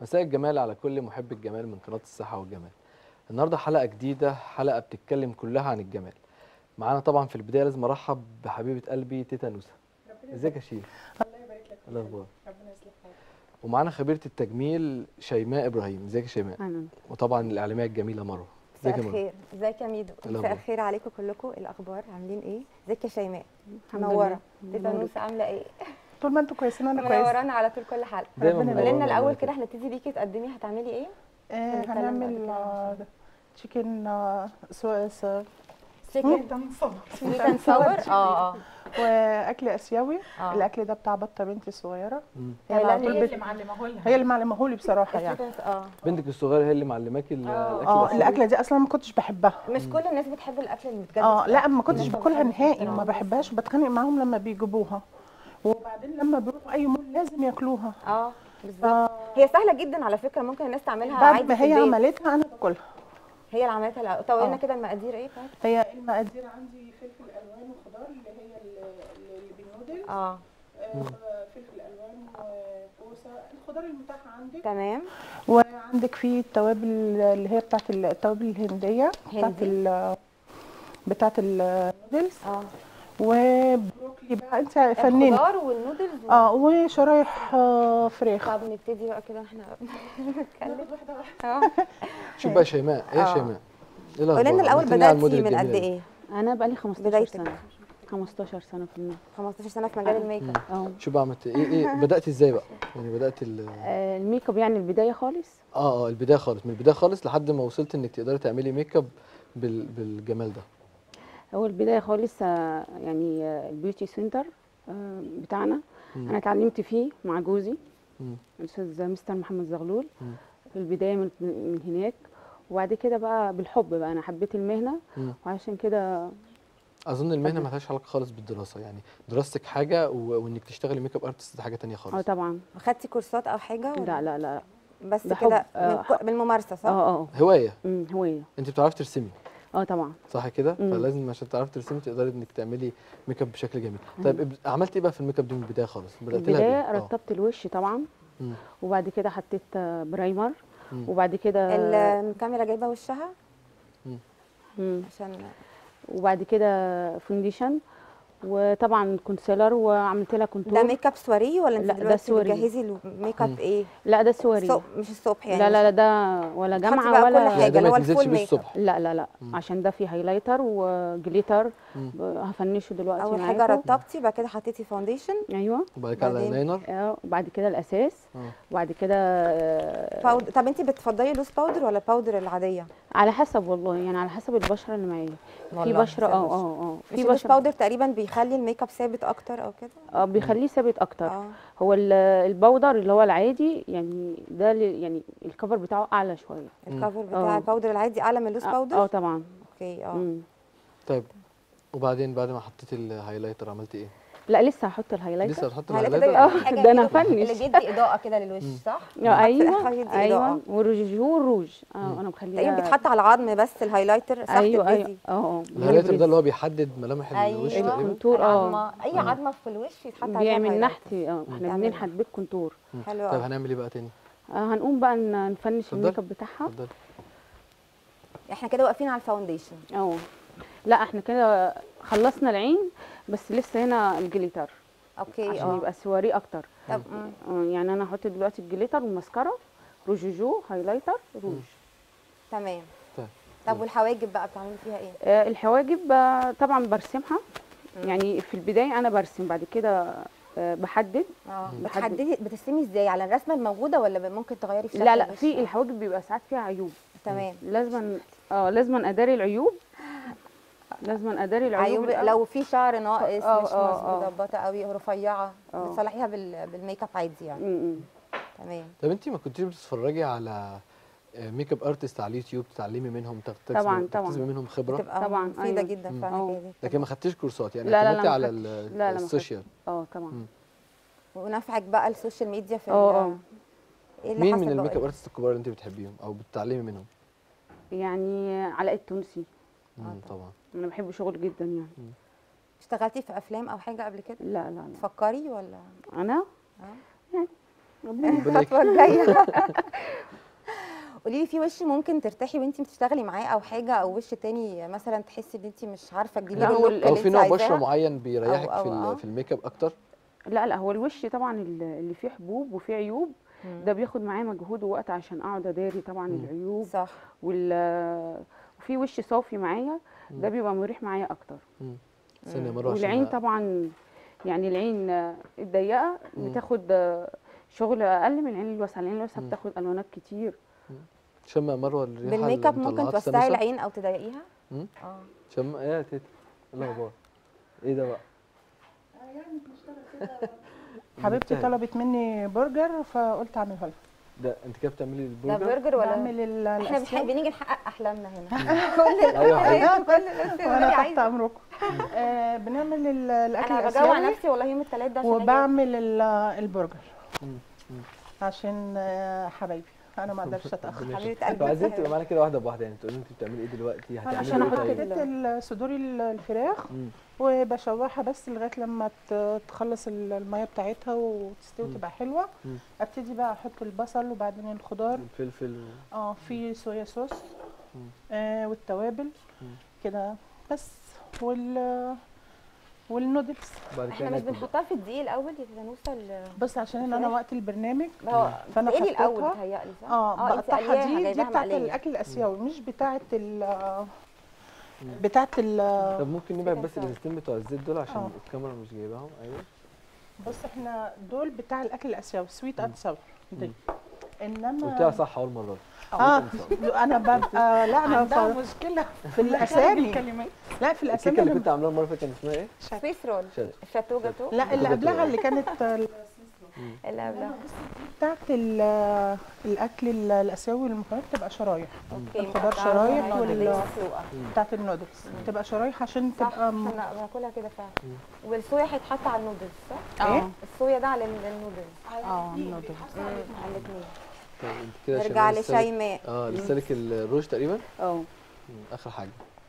مساء الجمال على كل محب الجمال من قناة الصحة والجمال النهاردة حلقة جديدة حلقة بتتكلم كلها عن الجمال معانا طبعا في البداية لازم أرحب بحبيبة قلبي تيتا نوسة ازيك يا شيخ الله يبارك لك إيه الأخبار ربنا يصلح حالك ومعانا خبيرة التجميل شيماء إبراهيم ازيك يا شيماء اهلا وطبعا الإعلامية الجميلة مروة ازيك مساء يا مروة الخير ازيك يا ميدو الأخبار؟ مساء الخير عليكم كلكم إيه الاخبار عاملين ايه ازيك يا شيماء الحمد منوره لله. تيتا نوسه عامله ايه طول ما انتوا كويسين انا كويسه منورانا على طول كل حلقه دايما ربنا منورة قولي لنا والله الاول كده. كده احنا نبتدي بيكي تقدمي هتعملي ايه آه هنتكلم هنعمل بعد تشيكن سويس تشيكن سويت اند ساور اه اه واكل اسيوي آه. الاكل ده بتاع بطه بنتي الصغيره مم. هي اللي على هي طول اللي بت- معلمه لها هي اللي معلمهولي بصراحه يعني السويت and- اه بنتك الصغيرة هي اللي معلماكي ال- آه. الأكل اه الأسيوي؟ الاكله دي اصلا ما كنتش بحبها مش كل الناس بتحب الاكل اللي بتجدد اه لا ما كنتش مم. باكلها نهائي آه. ما بحبهاش وبتخانق معاهم لما بيجيبوها وبعدين لما بيروحوا اي مول لازم ياكلوها اه بالظبط ف- هي سهله جدا على فكره ممكن الناس تعملها بعد عادي ما في هي البيت. عملتها انا باكلها هي اللي عملتها الأول. طب قولي لنا آه. كده المقادير ايه طيب هي المقادير عندي فلفل الوان وخضار اللي هي ال- اللي بالنودل اه آه، فلفل الوان وكوسه الخضار المتاح عندك تمام وعندك في التوابل اللي هي بتاعت ال- التوابل الهنديه بتاعت هندي. ال بتاعت النودلز اه وبروكلي بقى انت فنانه الخضار والنودلز و- اه وشرايح آه، فراخ طب نبتدي بقى كده احنا نتكلم واحده واحده اه شوف بقى شيماء ايه يا آه. شيماء ايه الأخبار قولي لنا الاول عملتي لنا على بداتي الموديل من قد الجميلة دي. ايه انا بقالي 15 بدايتك. سنه 15 سنه في المهنه 15 سنه في مجال الميك اب اه شوف بقى عملت ايه ايه بدأت ازاي بقى يعني بدأت ال آه، الميك اب يعني البدايه خالص اه اه البدايه خالص من البدايه خالص لحد ما وصلت انك تقدري تعملي ميك اب بال... بالجمال ده هو البدايه خالص آه، يعني آه، البيوتي سنتر آه، بتاعنا مم. انا اتعلمت فيه مع جوزي مم. الاستاذ مستر محمد زغلول مم. في البدايه من, من هناك وبعد كده بقى بالحب بقى انا حبيت المهنه مم. وعشان كده اظن المهنه ما لهاش علاقه خالص بالدراسه يعني دراستك حاجه و... وانك تشتغلي ميك اب ارتست دي حاجه تانية اه خالص طبعا خدتي كورسات او حاجه ولا؟ لا لا لا بس ده حب. كده آه، من كو- بالممارسه صح اه اه هوايه أمم، هوايه انت بتعرفي ترسمي اه طبعا صح كده مم. فلازم عشان تعرفي ترسمي تقدري انك تعملي ميك اب بشكل جميل طيب إب- عملتي ايه بقى في الميك اب دي من البدايه خالص بدات لها البدايه بإيه؟ آه. رطبت الوش طبعا مم. وبعد كده حطيت آه، برايمر مم. وبعد كده الكاميرا جايبه وشها مم. عشان وبعد كده فونديشن وطبعا كونسيلر وعملت لها كونتور ده ميك اب سواري ولا انت لا، ده دلوقتي سواري. بتجهزي الميك مم. اب ايه؟ لا ده سوري الصبح مش الصبح يعني لا لا مش- لا ده ولا بتحطي جامعه بقى كل ولا حاجة. يعني ده اللي ما هو يتنزلش الفول بيه ميك اب. الصبح لا لا لا مم. عشان ده فيه هايلايتر وجليتر مم. ب- هفنشه دلوقتي اول حاجه معاكم. رطبتي بعد كده حطيتي فاونديشن ايوه وبعد كده بعدين؟ الايلاينر اه وبعد كده الاساس آه. وبعد كده آه، باودر طب انت بتفضلي لوز باودر ولا الباودر العاديه؟ على حسب والله يعني على حسب البشره اللي معايا في والله، بشره حسب اه البشرة. اه اه مش في اللوز بشره باودر تقريبا بيخلي الميك اب ثابت اكتر او كده؟ اه بيخليه ثابت اكتر اه هو ال- البودر اللي هو العادي يعني ده اللي- يعني الكفر بتاعه اعلى شويه الكفر بتاع آه. الباودر العادي اعلى من اللوز اه باودر؟ آه، طبعا اوكي اه مم. طيب وبعدين بعد ما حطيتي الهايلايتر عملتي ايه لا لسه هحط الهايلايتر لسه هتحطي هلا كده الهايلايتر بيبقى في حاجه ده أنا كده هفنش. اللي بيدي اضاءه كده للوش صح؟ آه، في الآخر ايوه يدي إضاءة. ايوه والروجو والروج اه انا تقريبا مخليها بيتحط على العظم بس الهايلايتر تحت ايوه ايوه البيزي اه اه الهايلايتر ده اللي هو بيحدد ملامح الوش ايوه تقريبا الكونتور، آه. العظمة. اي عظمه في الوش يتحط عليها بيعمل الهايلايتر. نحت اه احنا بتعمل بننحت بالكونتور حلو طيب قوي هنعمل ايه بقى تاني آه هنقوم بقى ن- نفنش اتفضل. الميك اب بتاعها اتفضلي احنا كده واقفين على الفاونديشن اه لا احنا كده خلصنا العين بس لسه هنا الجليتر اوكي عشان اه يبقى سواري اكتر طب مم. آه يعني انا هحط دلوقتي الجليتر والماسكارا روجوجو هايلايتر روج تمام طيب. طب والحواجب بقى بتعملي فيها ايه؟ آه الحواجب آه طبعا برسمها يعني في البدايه انا برسم بعد كده آه بحدد اه مم. بتحددي بترسمي ازاي على الرسمه الموجوده ولا ممكن تغيري في شكل لا لا الوش؟ في الحواجب بيبقى ساعات فيها عيوب تمام لازما اه لازما اداري العيوب لازما اداري العيوب عيوب الأول. لو في شعر ناقص آه، مش آه، آه. مظبوطه قوي رفيعه آه. بتصلحيها بال... بالميك اب عادي يعني م- م. تمام طب انت ما كنتيش بتتفرجي على ميك اب ارتست على اليوتيوب تتعلمي منهم تكتسبي طبعاً، طبعاً. تكتسبي منهم خبره بتبقى طبعاً، مفيده أيوة. جدا مم. فعلا آه. هي دي. لكن ما خدتيش كورسات يعني لا، لا، لا، اعتمدتي ما على خدتش. ال- لا، لا، ما السوشيال اه طبعا مم. ونفعك بقى السوشيال ميديا في اه ال- اه ايه اللي مين حصل من الميك اب بقى؟ ارتست الكبار اللي انت بتحبيهم او بتتعلمي منهم يعني علاء التونسي مم، طبعاً. طبعا انا بحب شغل جدا يعني اشتغلتي في افلام او حاجه قبل كده لا لا لا تفكري ولا انا اه يعني ربنا يكرمك. الخطوه الجايه قولي لي في وش ممكن ترتاحي وانت بتشتغلي معاه او حاجه او وش تاني مثلا تحسي ان انت مش عارفه تجيبي لا، له هو اللوك ال- او اللي في انت نوع بشره عايزاه معين بيريحك أو- في أو- ال- آه. في الميك اب اكتر لا لا هو الوش طبعا ال- اللي فيه حبوب وفيه عيوب مم. ده بياخد معايا مجهود ووقت عشان اقعد اداري طبعا مم. العيوب صح وال وفي وش صافي معايا ده مم. بيبقى مريح معايا اكتر ثانيه مره عشان والعين أ- طبعا يعني العين آه، الضيقه مم. بتاخد آه، شغل اقل من العين الواسعه العين الواسعه مم. بتاخد الوانات كتير شم يا مروه الريحه بالميك اب اللي ممكن مطلعاها توسعي تسنسة؟ العين او تضيقيها مم. اه شم ايه يا تيتا ايه الاخبار ايه ده بقى حبيبتي بتاعي. طلبت مني برجر فقلت اعمله لها ده انت كده بتعملي ده البرجر برجر ولا بعمل ال- احنا الأسيوي. بنحب بنيجي نحقق احلامنا هنا كل ال- أيوة، أيوة. كل الناس اللي وانا تحت عايزة. امركم آه بنعمل ال- الاكل انا بجوع الاسيوي نفسي والله يوم الثلاث ده عشان أجي وبعمل ال- البرجر مم. مم. عشان آه، حبايبي انا ما اقدرش اتاخر ربنا حبيبة يخليك. قلبي. طب عايزين تبقى معانا كده واحده بواحده يعني تقولي انت بتعملي ايه دلوقتي هتعملي عشان ايه أحط طيب ال- حطيت ال- صدور ال- الفراخ مم. وبشوحها بس لغايه لما ت- تخلص ال- الميه بتاعتها وتستوي مم. تبقى حلوه مم. ابتدي بقى احط البصل وبعدين الخضار الفلفل اه في صويا صوص مم. آه والتوابل مم. كده بس وال والنودلز وبعد كده احنا مش ناكل بقى. بنحطها في الدقيق الاول يا نوسه ال- بس عشان انا الفراخ؟ وقت البرنامج هو فأنا فانا الاول حطيتها. بتهيألي صح؟ اه انت بقطعها قلياها، دي دي جايباها بتاعت مقلية. الاكل الاسيوي مش بتاعت ال بتاعت ال طب ممكن نبعد بس كده الازازتين بتوع الزيت دول عشان آه. الكاميرا مش جايباهم ايوه بص احنا دول بتاع الاكل الاسيوي سويت مم. اند ساور دي مم. انما قلتها صح اول مره اه انا ببقى لا انا عندها ف- مشكله في الاسامي الكلمات لا في الاسامي الكيكه اللي أنا كنت عاملاها المره اللي فاتت كان اسمها ايه؟ سويس رول شادي شاتو جاتو لا اللي كده قبلها تبقى. اللي كانت ال- اللي قبلها بتاعت ال- الاكل ال- الاسيوي والمكونات تبقى شرايح اوكي الخضار مقطعة شرايح شرايح وال- مسلوقة. بتاعت النودلز تبقى شرايح عشان صح تبقى م- احنا بناكلها كده فعلا والصويا هيتحط على النودلز صح؟ إيه؟ اه الصويا ده على ال- النودلز اه النودلز على الاثنين طيب انت كده نرجع شيماء لسه لك- لشيماء اه لسه لك الروج تقريبا اه مم، اخر حاجه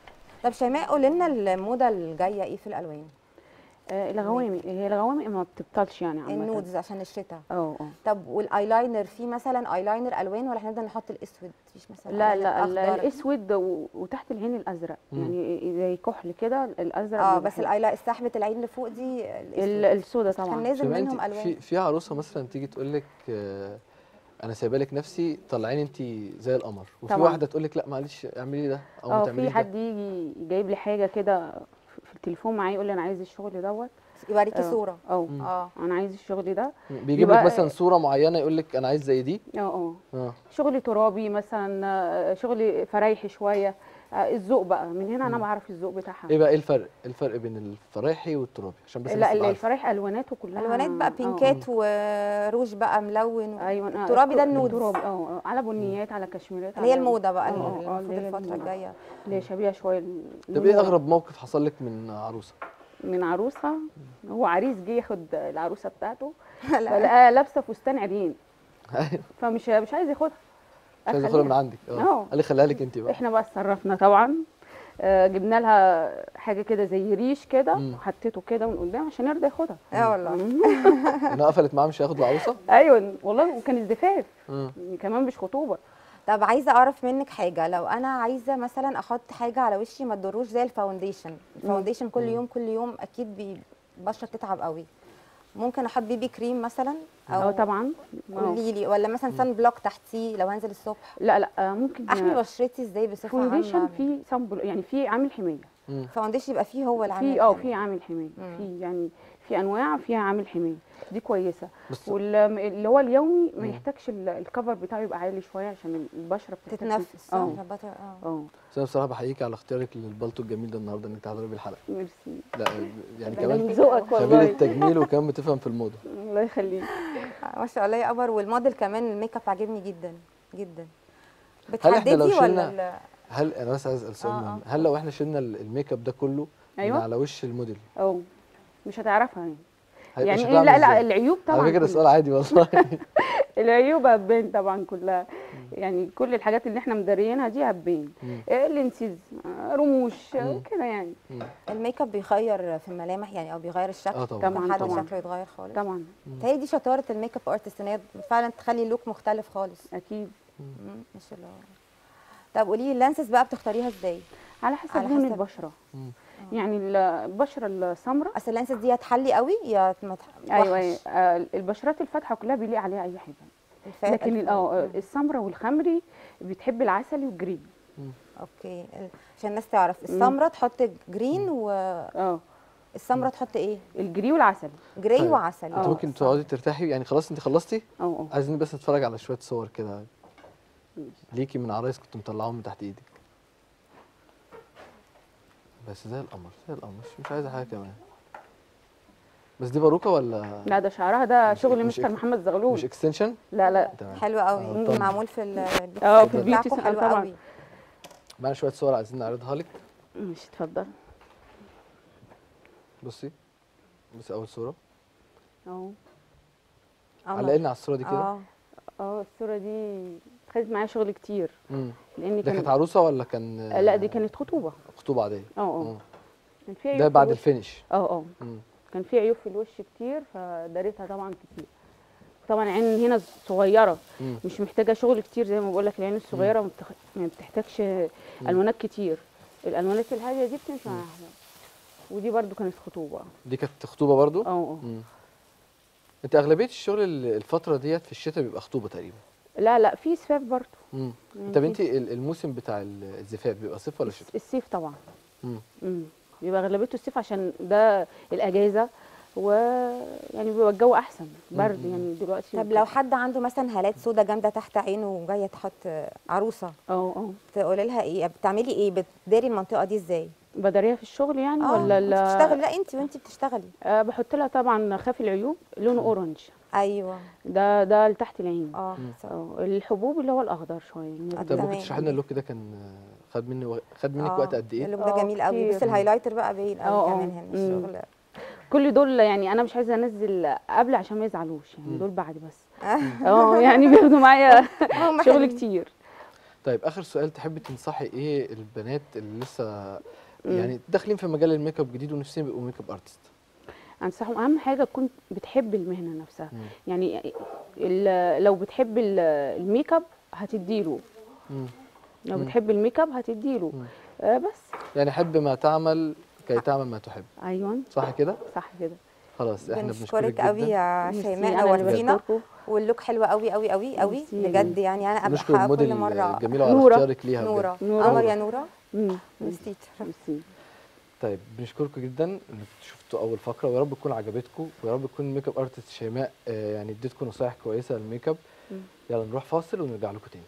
طب شيماء قولي لنا الموضه الجايه ايه في الالوان؟ آه، الغوامق هي الغوامق ما بتبطلش يعني عامه النودز عشان الشتاء اه اه طب والايلاينر في مثلا ايلاينر الوان ولا هنبدا نحط الاسود مفيش مثلا لا أيلاينر لا ال- أخضر؟ الاسود و- وتحت العين الازرق مم. يعني زي كحل كده الازرق اه بيبقى بس حلو. الايلاينر سحبه العين اللي فوق دي ال- الاسود السودا كان طبعا نازل شيماء منهم انت في الوان في عروسه مثلا تيجي تقول لك آه انا سايبه لك نفسي طلعيني انت زي القمر وفي طبعاً. واحده تقول لك لا معلش اعملي ده او ما اه تعمليش في ده حد يجي جايب لي حاجه كده في التليفون معايا يقول لي انا عايز الشغل دوت يوريكي آه. صوره اه مم. اه انا عايز الشغل ده بيجيب لك يبقى- مثلا صوره معينه يقول لك انا عايز زي دي اه اه اه شغل ترابي مثلا آه، شغل فرايحي شويه آه، الذوق بقى من هنا انا مم. بعرف الذوق بتاعها ايه بقى ايه الفرق ايه الفرق بين الفرايحي والترابي عشان بس لا الناس ال- تبقى عارفة. الفرايح الواناته كلها الوانات بقى آه. بينكات وروج بقى ملون ايوه آه، الترابي ده الت- النودز. الترابي اه آه، على بنيات على كشميرات اللي هي على- الموضه بقى آه، اللي آه، المفروض اللي هي الفتره الموضة. الجايه اللي هي شبيهه شويه طب ايه اغرب موقف حصل لك من عروسه من عروسه هو عريس جه ياخد العروسه بتاعته لا فلقاها لابسه فستان عريان ايوه فمش مش عايز ياخدها مش عايز أخليها. اخدها من عندك اه اه. قال لي خليها لك انت بقى احنا بقى اتصرفنا طبعا آه، جبنا لها حاجه كده زي ريش كده مم. وحطيته كده من قدام عشان يرضى ياخدها اه والله مم. انها قفلت معاه مش هياخد العروسه ايوه والله وكان زفاف اه كمان مش خطوبه طب عايزه اعرف منك حاجه لو انا عايزه مثلا احط حاجه على وشي ما تضروش زي الفاونديشن الفاونديشن كل مم. يوم كل يوم اكيد بي- البشره بتتعب قوي ممكن احط بيبي كريم مثلا اه طبعا آه. قولي لي ولا مثلا سان بلوك تحتيه لو هنزل الصبح لا لا آه، ممكن احمي بشرتي ازاي بصفه فونديشن عامه في سامبل يعني في عامل حمايه مم. فاونديشن يبقى فيه هو العامل في اه الحماية. في عامل حمايه مم. في يعني في انواع فيها عامل حمايه دي كويسه بس واللي هو اليومي ما مم. يحتاجش ال- الكفر بتاعه يبقى عالي شويه عشان البشره بتحتاج تتنفس صح اه ربطة- اه اه بس انا بصراحه بحييك على اختيارك للبلطو الجميل ده النهارده انك تحضري بالحلقه ميرسي لا يعني ده كمان من ذوقك خبير والله التجميل وكمان بتفهم في الموضه الله يخليك ما شاء الله يا قمر والموديل كمان الميك اب عاجبني جدا جدا هل احنا لو بتحددي ولا شلنا- ال- هل انا بس عايز اسال سؤال آه، مهم آه. هل لو احنا شلنا ال- الميك اب ده كله أيوة. من على وش الموديل اه مش هتعرفها يعني هيبقى يعني شكلها ايه لا عامل لا إزاي؟ العيوب طبعا على فكره كلها. السؤال عادي والله العيوب هتبان طبعا كلها يعني كل الحاجات اللي احنا مداريينها دي هتبين مم. آه، لينسز آه، رموش آه، مم. كده يعني مم. الميك اب بيغير في الملامح يعني او بيغير الشكل اه طبعا طبعاً، حد طبعاً. شكله يتغير خالص طبعا هي دي شطاره الميك اب ارتست ان هي فعلا تخلي اللوك مختلف خالص اكيد مم، ما شاء الله طب قولي لي اللانسز بقى بتختاريها ازاي على حسب على لون حسب. البشره مم. يعني البشره السمراء اصل اللانسز دي هتحلي قوي يا ما تح- ايوه وحش. أيوة. آه، البشرات الفاتحه كلها بيليق عليها اي حاجه الفاتح. لكن ال- اه السمراء والخمري بتحب العسلي والجرين اوكي ال- عشان الناس تعرف السمره تحط جرين والسمره اه تحط ايه الجري والعسلي جراي طيب. وعسل انت آه، ممكن صح. تقعدي ترتاحي يعني خلاص انت خلصتي اه اه عايزين بس نتفرج على شويه صور كده ليكي من عرايس كنت مطلعاهم من تحت ايدك بس زي القمر زي القمر مش عايزه حاجه كمان بس دي باروكه ولا لا ده شعرها ده مش- شغل مش مستر إك- محمد زغلول مش اكستنشن لا لا تمام حلو قوي آه، طب. معمول في ال اه، في البيوتي بتاعكم سنتر حلو طبعاً. قوي معانا شويه صور عايزين نعرضها لك مش اتفضل بصي بصي اول صوره اهو قمر. علقي لنا على الصوره دي كده اه اه الصوره دي خدت معايا شغل كتير مم. لان ده كانت كان عروسه ولا كان آه، لا دي كانت خطوبه خطوبه عاديه اه اه مم. كان في عيوب ده في بعد الوش. الفينش اه اه مم. كان في عيوب في الوش كتير فداريتها طبعا كتير طبعا العين هنا صغيره مم. مش محتاجه شغل كتير زي ما بقول لك العين الصغيره ما بتخ... ما بتحتاجش الوانات كتير الالوانات الهاديه دي بتنفع ودي برضو كانت خطوبه دي كانت خطوبه برضو اه اه مم. انت اغلبيه الشغل ال- الفتره ديت في الشتاء بيبقى خطوبه تقريبا لا لا في سفاف برضو مم. يعني طب في انت ال- الموسم بتاع ال- الزفاف بيبقى صيف ولا شتاء الصيف طبعا مم. امم بيبقى اغلبيته الصيف عشان ده الاجازه ويعني بيبقى الجو احسن برد مم. يعني دلوقتي طب لو حد عنده مثلا هالات سودا جامده تحت عينه وجايه تحط عروسه اه اه تقولي لها ايه بتعملي ايه بتداري المنطقه دي ازاي بداريها في الشغل يعني اه ولا انت لا بتشتغلي لا انت وانت بتشتغلي آه بحط لها طبعا خافي العيوب لونه اورنج ايوه ده ده لتحت العين اه صح. اه الحبوب اللي هو الاخضر شويه طب تمام. ممكن تشرحي لنا اللوك ده كان آه، خد مني و... خد منك آه، وقت قد ايه اللوك ده آه، جميل قوي كتير. بس الهايلايتر بقى باين اه، قوي اه. كمان هنا مم. الشغل كل دول يعني انا مش عايزه انزل قبل عشان ما يزعلوش يعني مم. دول بعد بس اه يعني بياخدوا معايا هم شغل حلوين. كتير طيب اخر سؤال تحبي تنصحي ايه البنات اللي لسه مم. يعني داخلين في مجال الميك اب جديد ونفسهم يبقوا ميك اب ارتست انصحهم اهم حاجه تكون بتحب المهنه نفسها مم. يعني ال- لو بتحب ال- الميك اب هتديله مم. لو مم. بتحب الميك اب هتديله مم. آه بس يعني حب ما تعمل كي تعمل ما تحب ايوه صح كده صح كده خلاص احنا بنشكرك بنشكرك قوي جدا يا ميرسي، شيماء أنا اللي نورتينا بشكركم. واللوك حلو قوي قوي قوي قوي ميرسي. بجد يعني انا نشكر ابقى الموديل كل مره الجميله على نورة. اختيارك ليها بجد. نوره نورة. قمر يا نوره مم. ميرسي ميرسي طيب بنشكركم جدا انكم شفتوا اول فقره ويا رب تكون عجبتكم ويا رب تكون الميك اب ارتست شيماء آه، يعني اديتكم نصايح كويسه للميك اب مم. يلا نروح فاصل ونرجع لكم تاني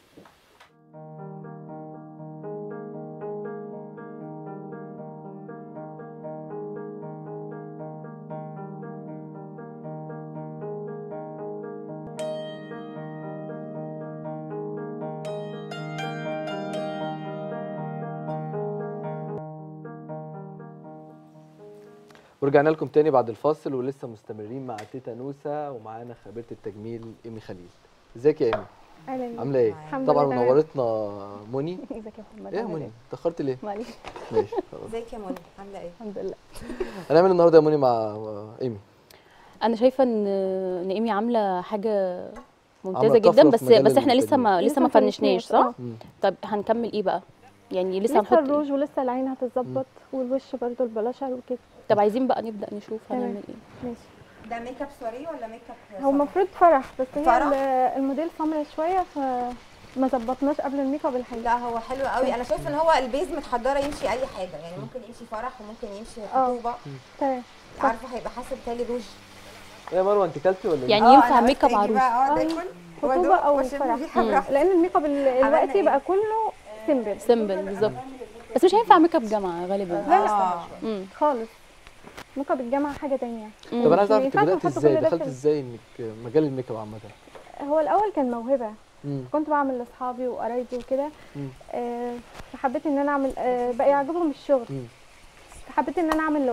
ورجعنا لكم تاني بعد الفاصل ولسه مستمرين مع تيتا نوسة ومعانا خبيرة التجميل ايمي خليل ازيك يا ايمي اهلا عامله ايه الحمد طبعا لله تمام. منورتنا موني ازيك يا محمد ايه يا عامل موني اتاخرت ليه معلش ماشي خلاص ازيك يا منى عامله ايه الحمد لله هنعمل النهارده يا موني مع ايمي انا شايفه ان ان ايمي عامله حاجه ممتازه عاملة طفرة جدا في بس مجال بس احنا لسه ما التجميل. لسه ما لسه ما فنشناش فنشناش، صح اه. مم. طب هنكمل ايه بقى يعني لسه لسه هنحط إيه؟ الروج ولسه العين هتتظبط والوش برضو البلاشر وكده طب عايزين بقى نبدا نشوف تمام. هنعمل ايه ماشي ده ميك اب سوري ولا ميك اب هو المفروض فرح بس هي فرح؟ ال- الموديل سمرة شويه فما ظبطناش قبل الميك اب الحقيقه لا هو حلو قوي انا شايفه ان هو البيز متحضره يمشي اي حاجه يعني ممكن يمشي فرح وممكن يمشي اه. خطوبه تمام صح. عارفه هيبقى حاسب تالي روج ايه يا مروه انت كلتي ولا ايه؟ يعني اه، ينفع أنا ميك اب قلت أجي عروس بقى اقعد اه. اكل خطوبه وأدوق او وأشم فرح ريحة مم. براحتي. لان الميك اب ال- عملنا دلوقتي ايه؟ بقى كله سيمبل سيمبل بالظبط بس مش هينفع ميك اب جامعه غالبا لا لا اه امم خالص ميك اب الجامعه حاجه تانية طب انا عايز اعرف ما انت ينفعش بدات نحط ازاي كل ده دخلت في- ازاي انك مجال الميك اب عامه هو الاول كان موهبه مم. كنت بعمل لاصحابي وقرايبي وكده مم. آه، فحبيت ان انا اعمل آه، بقى يعجبهم الشغل مم. فحبيت ان انا اعمل لوحدي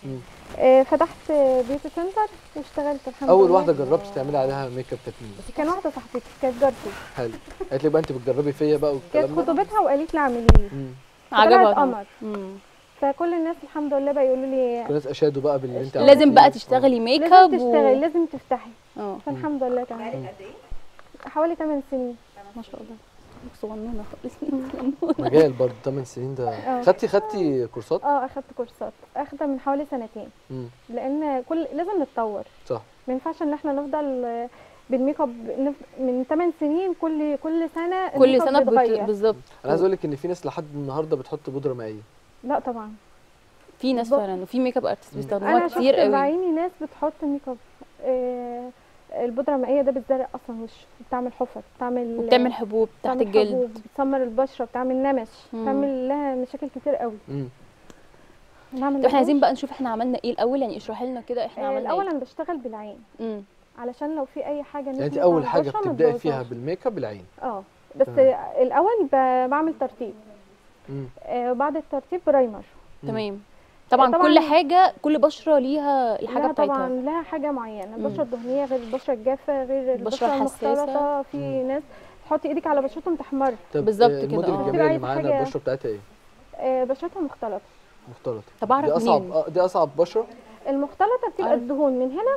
مم. آه، فتحت بيوتي سنتر واشتغلت الحمد اول لله واحده جربت تعملي عليها ميك اب كانت مين بس كان واحده صاحبتي كانت جارتي حلو قالت لي بقى انت بتجربي فيا بقى كانت والكلام ده خطوبتها وقالت لي اعملي لي مم. طلعت عجبها قمر مم. فكل الناس الحمد لله بقى يقولوا لي كل الناس اشادوا بقى باللي انت لازم عملتيه. بقى آه. تشتغلي ميك لازم اب تشتغلي لازم تفتحي اه فالحمد لله تمام حوالي 8 سنين ما شاء الله صغنونه خالص مجال برضه 8 سنين ده آه. خدتي خدتي كورسات اه اخدت كورسات اخدة من حوالي سنتين مم. لان كل لازم نتطور صح ما ينفعش ان احنا نفضل آه، بالميك اب نف- من 8 سنين كل كل سنه كل الميك اب سنه بت... بيتغير. بالظبط انا عايز اقول لك ان في ناس لحد النهارده بتحط بودره مائيه لا طبعا في ناس بالظبط. فعلا وفي ميك اب ارتست مم. بيستخدموها انا كتير شفت قوي بعيني ناس بتحط ميك اب آه، البودره المائيه ده بتزرق اصلا وش بتعمل حفر بتعمل وبتعمل حبوب تحت بتعمل الجلد حبوب، بتسمر البشره بتعمل نمش مم. بتعمل لها مشاكل كتير قوي مم. نعمل طب احنا عايزين لها بقى نشوف احنا عملنا ايه الاول يعني اشرحي لنا كده احنا آه، عملنا الاول ايه انا بشتغل بالعين مم. علشان لو في اي حاجه يعني انت نزلت اول على حاجه البشرة ما بتبداي فيها تبوظهاش. بالميك اب العين اه بس تمام. الاول ب- بعمل ترتيب مم. آه، وبعد الترتيب برايمر مم. تمام طبعا, طبعاً- كل حاجه كل بشره ليها الحاجه لها بتاعتها طبعا لها حاجه معينه مم. البشره الدهنيه غير البشره الجافه غير البشرة البشره الحساسة. المختلطه في مم. ناس تحطي ايدك على بشرتهم تحمر طب بالظبط آه، كده، الموديل آه. الجميله بتبقى اللي عايزة معانا حاجة- البشره بتاعتها ايه آه، بشرتها مختلطه مختلطه طب أعرف دي اصعب منين؟ آه، دي اصعب بشره المختلطه بتبقى عارف. الدهون من هنا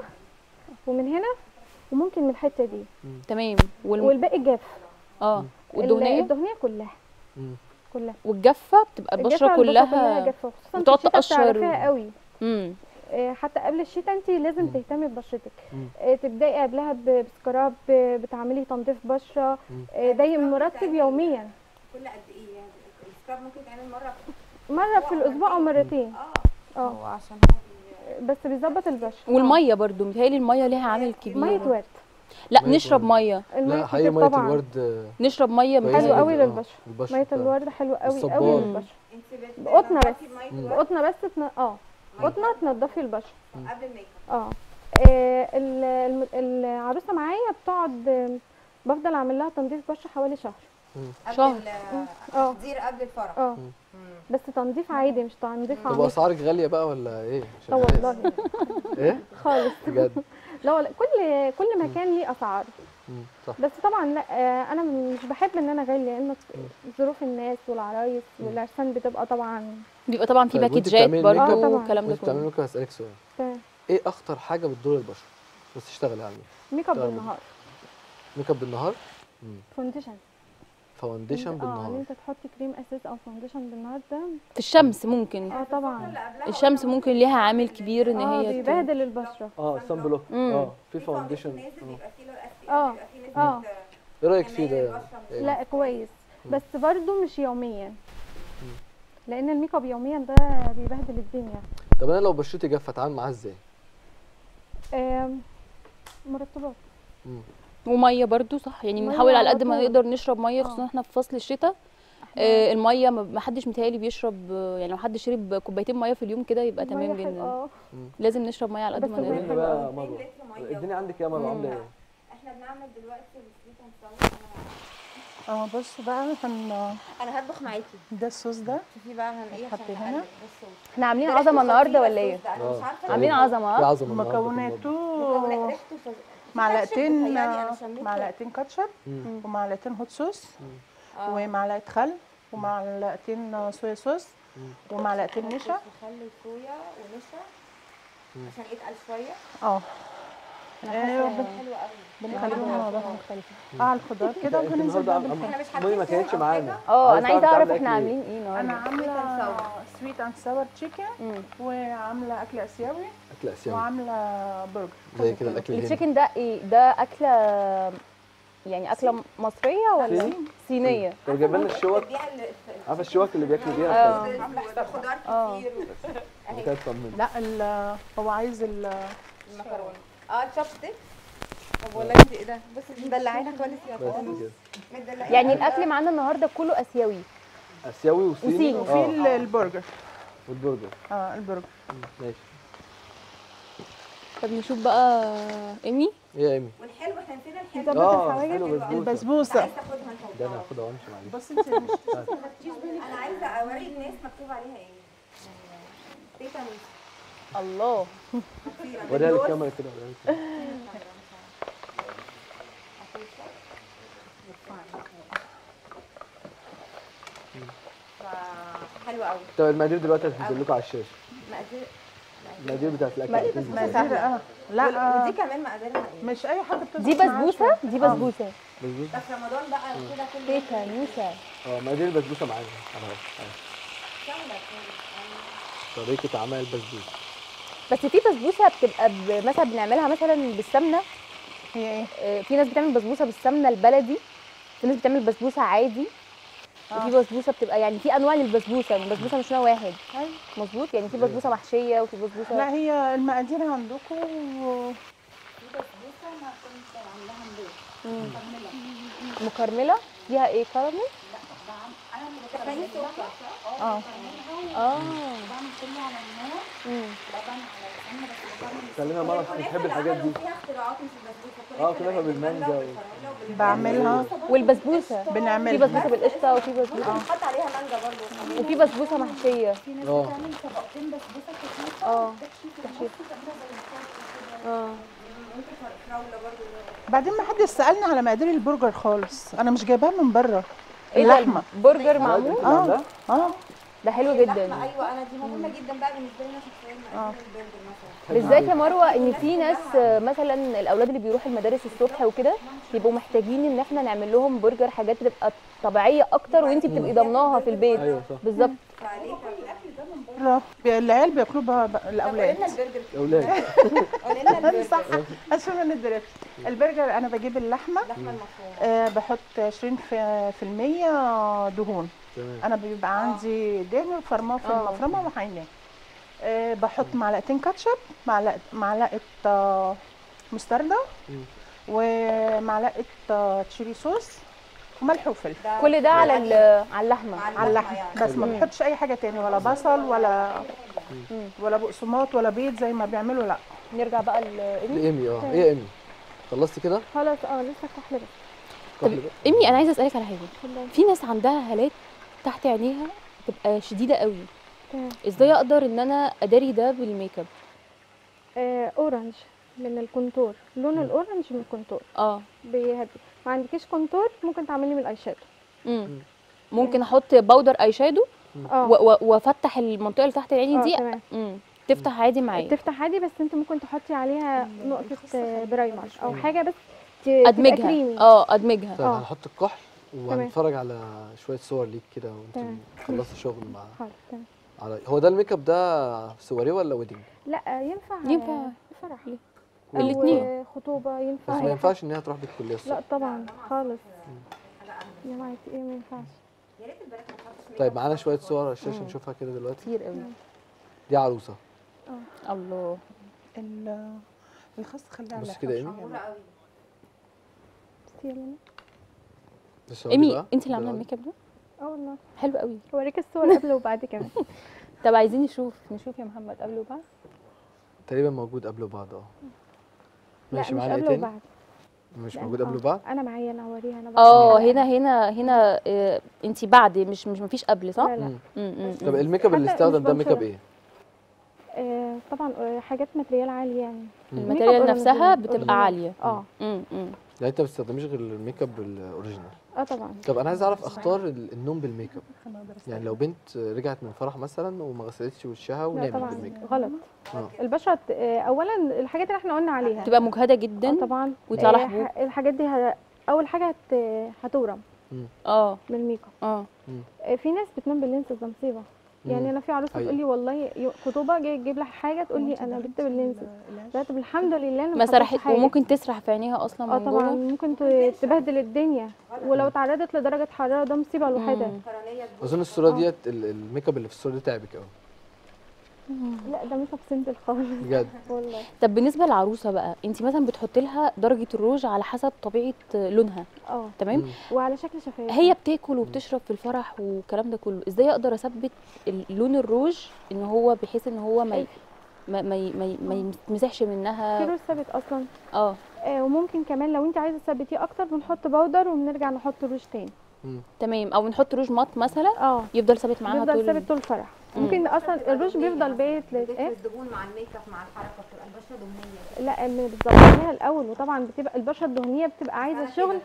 ومن هنا وممكن من الحته دي تمام والم... والباقي جاف اه ال- والدهنيه الدهنيه كلها مم. كلها والجافه بتبقى البشره الجافة كلها كلها جافه خصوصا بتقعد في الشتاء تقشر بتعرفيها و- قوي امم آه، حتى قبل الشتاء انت لازم مم. تهتمي ببشرتك مم. آه، تبداي قبلها ب- بسكراب ب- بتعملي تنظيف بشره مم. آه، دايم مرتب يوميا كل قد ايه يعني السكراب ممكن يتعمل مره في مره في الاسبوع او مرتين اه اه هو عشان بس بيظبط البشره والميه برضو متهيألي الميه ليها عامل كبير ميه ورد لا مية نشرب ورد. ميه الميه لا حقيقي كتير ميه طبعا الورد آه، نشرب ميه كويسة حلو جداً. قوي آه، للبشره البشرة ميه فعلاً. الورد حلوه قوي الصبار. قوي مم. للبشره انت بت- بقطنه بس بتنضفي بمية مم. الورد بقطنه بس تن... اه قطنه تنضفي البشره قبل الميك اب اه آه، ال- الم- العروسه معايا بتقعد آه، بفضل اعمل لها تنظيف بشره حوالي شهر قبل شهر. ال- اه التحضير قبل الفرح اه مم. بس تنظيف عادي مش تنظيف طب عميق اسعارك غاليه بقى ولا ايه عشان اه الناس. والله ايه خالص بجد لا والله كل كل مكان ليه اسعار مم، صح بس طبعا لا آه، انا مش بحب ان انا اغلي لان ظروف الناس والعرايس والعرسان بتبقى طبعا بيبقى طبعا في طيب، وانت باكجات بتعملي برضو ميك اب؟ والكلام ده وانت بتعملي كله ميك اب هسالك سؤال ف- ايه اخطر حاجه بتضر البشره بس تشتغلي عليه ميك اب طيب. بالنهار ميك اب بالنهار مم. فونديشن فاونديشن اه ان بالنهار انت تحطي كريم اساس او فونديشن بالنهار ده في الشمس ممكن اه طبعا الشمس ممكن ليها عامل كبير ان اه هي ت- بيبهدل البشره اه سان بلوك مم. اه في في فاونديشن نازل آه. بيبقى فيه لون أساسي اه. بيبقى فيه نسبة اه. ايه رايك فيه حماية ده للبشرة. إيه؟ لا كويس بس برضو مش يوميا لان الميك اب يوميا ده بيبهدل الدنيا طب انا لو بشرتي جافه اتعامل معاها ازاي آم، مرطبات مم. وميه برضو صح يعني مية بنحاول على على قد ما طول. نقدر نشرب ميه اه. خصوصا احنا في فصل الشتاء آه الميه ما ما حدش متهيألي بيشرب آه، يعني لو حد شرب كوبايتين ميه في اليوم كده يبقى تمام مية حلوة، جدا اه لازم نشرب ميه على قد بس ما المية نقدر قولي حلوة بقى أوي. مروه لتر مية اديني عندك يا مروه عامله ايه احنا بنعمل دلوقتي السويت اند ساور اه بص بقى هن انا هطبخ معاكي ده الصوص ده شوفي بقى هنلاقيه هتحطي عشان هنا؟ نقلب بصوا احنا عاملين ريحته عظمه النهارده فظيعة ولا ايه الصوص ده، انا مش آه. عارفه عاملين في عظمه ها؟ عظمه النهاردة في المطبخ. مكوناته ريحته فظيعة. معلقتين بتهيألي أنا شميت معلقتين كاتشب مم. ومعلقتين هوت صوص آه. ومعلقه خل ومعلقتين صويا صوص ومعلقتين نشا خلي صويا ونشا عشان يتقل شويه اه حلوه آه، حلوه قوي بنخليهم نوضات مختلفة اه على الخضار كده انت وبننزل النهارده بقى عم- بالفرن احنا مش مي حاطين ما كانتش صوص أو معانا حاجة؟ اه انا عايز عايزه تعرف اعرف تعمل احنا أكل إيه؟ عاملين ايه انا النهارده عامله سويت اند ساور تشيكن مم. وعامله اكل اسيوي اكل اسيوي وعامله برجر زي كده الاكل الهندي التشيكن ده ايه ده اكله يعني اكله مصريه ولا صيني؟ صينيه طب جايب لنا الشوك بيها ال- عارفه الشوك اللي بياكلوا بيها اه. بتاعت- خضار اه. كتير اهي كانت طمني لا ال- هو عايز ال المكرونه اه الشوبستيك طب والله انت ايه ده بصي مدلعانا خالص يا بس خالص كده مدلعانا يعني الاكل معانا النهارده كله اسيوي اسيوي وصيني وصيني. وفي اه ال- البرجر والبرجر اه البرجر مم. ماشي طب نشوف بقى ايمي ايه يا ايمي والحلو احنا نسينا الحلو ظبط اه الحواجز حلو بسبوسه البسبوسه عايزه اخدها انت ده انا هاخدها وامشي معلش بص انت مش انا عايزه اوري الناس مكتوب عليها ايه تيتا ميس الله وريها للكاميرا كده وريها للكاميرا. حلو قوي طب المقادير دلوقتي هتنزل لكم على الشاشه مقادير المقادير بتاعت الاكل مقادير هتنزل مقادير ازاي؟ اه لا ودي كمان مقاديرها ايه مش اي حد بتظبط دي معاه بسبوسه شوية. دي بسبوسه بسبوسه ده في رمضان بقى وكده كل تيتا نوسه اه مقادير البسبوسه معانا اهو أهو. طريقه عمل البسبوسه بس في بسبوسه بتبقى ب- مثلا بنعملها مثلا بالسمنه هي ايه آه، في ناس بتعمل بسبوسه بالسمنه البلدي في ناس بتعمل بسبوسه عادي وفي بسبوسه بتبقى يعني في انواع للبسبوسه يعني البسبوسه مش نوع واحد مظبوط يعني في بسبوسه محشيه وفي بسبوسه لا هي المقادير عندكم و... مم. مكرمله فيها ايه كراميل اه اه مم. خلينا مره بتحب الحاجات دي فيها اختراعات مش البسبوسه اه كنافه بالمانجا و... بعملها والبسبوسه في بنعملها بسبوسه بالقشطه وفي بسبوسه بنحط عليها مانجا برضه وفي بسبوسه محشيه اه اه اه بعدين ما حدش سالني على مقادير البرجر خالص انا مش جايباها من بره ايه ده اللحمه برجر معمول اه اه ده حلو اللحمه جدا ايوه انا دي مهمه جدا بقى بالنسبه لي انا شخصيا مقادير البرجر مثلا بالذات يا مروه ان في ناس آه، مثلا الاولاد اللي بيروحوا المدارس الصبح وكده بيبقوا محتاجين ان احنا نعمل لهم برجر حاجات تبقى طبيعيه اكتر وانت بتبقي ضامناها في البيت ايوه صح بالظبط بره العيال بياكلوا بقى بقى الاولاد قلنا البرجر يا اولاد قلنا البرجر صح عشان ما ندركش البرجر انا بجيب اللحمه اللحمه المفرومه آه بحط 20 في في المية دهون تمام انا بيبقى عندي دهن فرماه في آه. المفرمه وحيناه آه بحط معلقتين كاتشب معلقه معلقه آه مستردة مم. ومعلقه آه تشيلي صوص وملح وفلفل كل ده على ال- على اللحمه على اللحم يعني. بس ما مم. بحطش اي حاجه تاني ولا بصل ولا مم. ولا بقسماط ولا بيض زي ما بيعملوا لا نرجع بقى ل لايمي اه ايه يا ايمي خلصتي كده خلاص اه لسه كحل بس كحل بقى. امي انا عايزه اسالك على حاجه اتفضلي. في ناس عندها هالات تحت عينيها تبقى شديده قوي تمام. ازاي اقدر ان انا اداري ده بالميك اب آه اورنج من الكونتور لون الاورنج من الكونتور اه بيهدي ما عندكيش كونتور ممكن تعملي من الاي شادو امم ممكن احط باودر اي شادو اه و- و- وافتح المنطقه اللي تحت عيني آه، دي تمام امم تفتح عادي معايا تفتح عادي بس انت ممكن تحطي عليها نقطه آه، برايمر او حاجه بس ت- تبقى ادمجها كريمي. اه ادمجها طيب آه. هنحط الكحل وهنتفرج على شويه صور ليك كده وانت تمام. خلصتي شغل مع حاضر تمام على هو ده الميك اب ده سواريه ولا ويدنج لا آه، ينفع ينفع. آه، فرح أو، الاتنين. آه، خطوبه ينفع بس أي ما ينفعش ان هي تروح بالكليه لا الصبح طبعا خالص يا معي ايه ما ينفعش يا ريت البنات ما تحطش طيب معانا شويه صور على الشاشه مم. نشوفها كده دلوقتي كتير قوي دي عروسه الله ال- الخس خليها على بص كده الحوش. إيمي. معموله قوي بس يلا. بص هوري ايمي بقى. انت اللي عامله دلوقتي. الميك اب ده اه والله حلو قوي اوريك الصور قبل وبعد كمان طب عايزين نشوف نشوف يا محمد قبل وبعد تقريبا موجود قبل وبعد اه لا ماشي مش معانا ايه قبل تاني وبعد مش لا، موجود آه. قبل وبعد انا معايا انا اوريها انا اه بعملها. هنا هنا هنا آه انت بعد مش مش مفيش قبل صح لا لا مم. امم طب الميك اب اللي حتى استخدم مش ده ميك اب بنشرة. ايه آه طبعا آه، حاجات ماتريال عالي يعني مم. الماتيريال ميك اب نفسها أوريجينال. بتبقى أوريجينال. عاليه اه امم يعني انت ما بتستخدميش غير الميك اب الاوريجينال اه طبعا طب انا عايز اعرف اختار ال- النوم بالميك اب أنا أقدر أستخدم. يعني لو بنت رجعت من فرح مثلا وما غسلتش وشها لا ونامت طبعا بالميك اب غلط اه البشره ت- آه، اولا الحاجات اللي احنا قلنا عليها تبقى مجهده اه جدا طبعا ويطلع لها آه، حبوب. ح- الحاجات دي ه... اول حاجه هت... هتورم اه من الميك اب اه آه، في ناس بتنام باللينسز ده مصيبه يعني مم. انا في عروسه حقيقي. تقول لي والله يو- خطوبه جاي تجيب لها حاجه تقول لي انا بنت باللينسز لا طب الحمد لله انا ما حصلش سرحت حاجة. وممكن تسرح في عينيها اصلا اه من طبعا جوه ممكن ت- تبهدل الدنيا ولو تعرضت لدرجه حراره ده مصيبه لوحدها مم. قرنيه اظن الصوره ديت ال- الميك اب اللي في الصوره دي تعبك قوي لا ده مش سيمبل خالص بجد والله طب بالنسبه للعروسه بقى انت مثلا بتحطي لها درجه الروج على حسب طبيعه لونها اه تمام مم. وعلى شكل شفايف هي بتاكل وبتشرب في الفرح والكلام ده كله ازاي اقدر اثبت ال- لون الروج ان هو بحيث ان هو ما ي- ما ما ي- ما, ي- ما يتمسحش في منها روج ثابت اصلا اه آه وممكن كمان لو انت عايزه تثبتيه اكتر بنحط باودر وبنرجع نحط روج تاني مم. تمام او نحط روج مات مثلا اه يفضل ثابت معاها بيفضل طول ثابت طول الفرح ممكن اصلا الروج بيفضل بايت ل- ايه الدهون مع الميك اب مع الحركه بتبقى البشره دهنيه لا م- بتظبطيها الاول وطبعا بتبقى البشره الدهنيه بتبقى عايزه شغل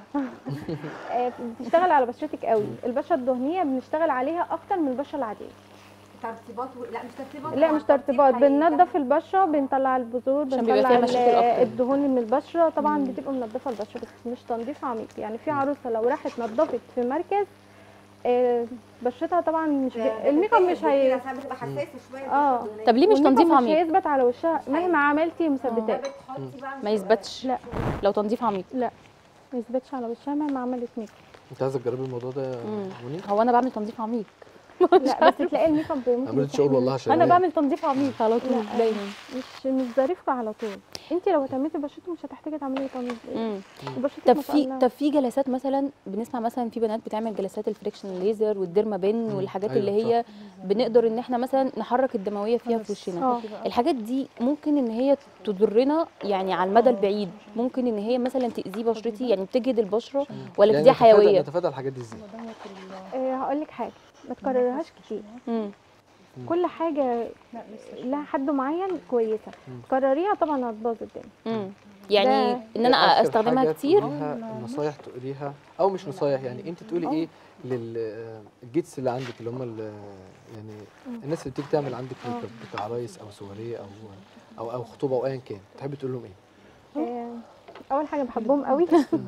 آه، بتشتغل على بشرتك قوي البشره الدهنيه بنشتغل عليها اكتر من البشره العاديه ترطيبات و... لا مش ترطيبات لا هو مش ترطيبات حقيقي. بننضف البشره بنطلع البذور عشان بيبقى بنطلع فيها ال- مشاكل أكتر. الدهون من البشره طبعا بتبقى منضفه البشره بس مش تنظيف عميق يعني في عروسه لو راحت نضفت في مركز آه، بشرتها طبعا مش بي... الميك اب مش هي هي بتبقى حساسه شويه اه طب ليه مش والميك اب تنظيف مش عميق هيثبت على وشها مهما عملتي مثبتات ما يثبتش لا. لو تنظيف عميق ما يثبتش على وشها مهما عملت ميك انت عايزه تجربي الموضوع ده يا مم. منير؟ هو انا بعمل تنظيف عميق اب لا بس تلاقي الميك اب ممكن عملت شغل والله عشان انا إيه؟ بعمل تنظيف عميق على طول لا. دايما مش مش ظريف على طول انت لو اهتميتي ببشرتك مش هتحتاجي تعملي تنظيف مم. وبشرتك طب ما شاء في الله. طب في جلسات مثلا بنسمع مثلا في بنات بتعمل جلسات الفريكشن ليزر والديرما بين مم. والحاجات أيوة، اللي هي بنقدر ان احنا مثلا نحرك الدمويه فيها في وشنا اه الحاجات دي ممكن ان هي تضرنا يعني على المدى البعيد ممكن ان هي مثلا تاذي بشرتي يعني بتجهد البشره ولا يعني تديها نتفادى- حيويه نتفادى الحاجات دي ازاي؟ آه، هقول لك حاجه ما تكررهاش كتير مم. كل حاجه لها حد معين كويسه كرريها طبعا هتبوظ الدنيا مم. يعني ده- ان انا آخر استخدمها حاجة كتير تقوليها نصايح تقوليها او مش نصايح يعني انت تقولي ايه للجيتس اللي عندك اللي هم ال- يعني الناس اللي بتيجي تعمل عندك ميك اب بتاع عرايس او سواريه او او او خطوبه او ايا كان تحبي تقول لهم ايه؟ آه، اول حاجه بحبهم قوي